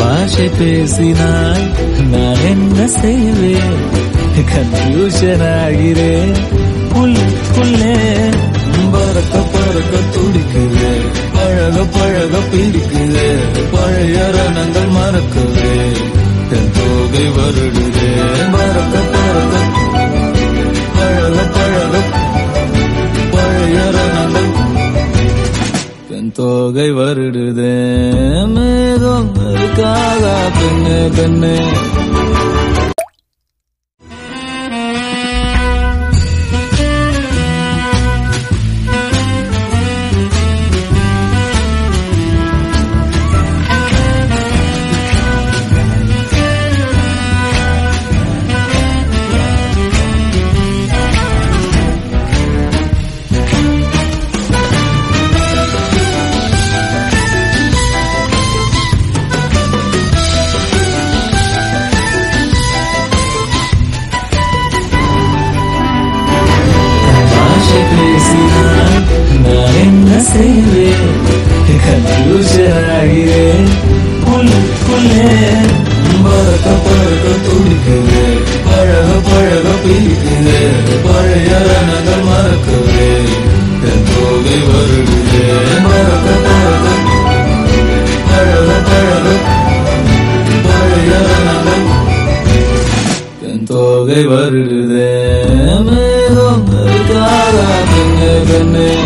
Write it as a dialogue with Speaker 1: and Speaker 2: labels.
Speaker 1: பாஷை பேசினால் நான் என்ன செய்வேன் கன்ஃபியூஷன் ஆகிறேன் உள்ளுக்குள்ளே பறக்க பறக்க துடிக்குது பழக பழக பிடிக்குது பழைய ரணங்கள் மறக்குது தென் தோகை வருடுது பறக்க பறக்க பழக பழக பழைய ரணங்கள் தென் தோகை வருடுதே மேகம் இருக்காக பெண்ணு பெண்ணு பாஷை பேசினால் நான் என்ன செய்வேன் கன்ஃபியூஷன் ஆகிறேன் உள்ளுக்குள்ளே பறக்க பறக்க துடிக்குது பழக பழக பிடிக்குது பழைய ரணங்கள் மறக்குது தென் தோகை வருடுது பறக்க பறக்க பழக பழக பழைய ரணங்கள் தென் தோகை வருடுதே மேகம் இருக்காக பெண்ணு பெண்ணு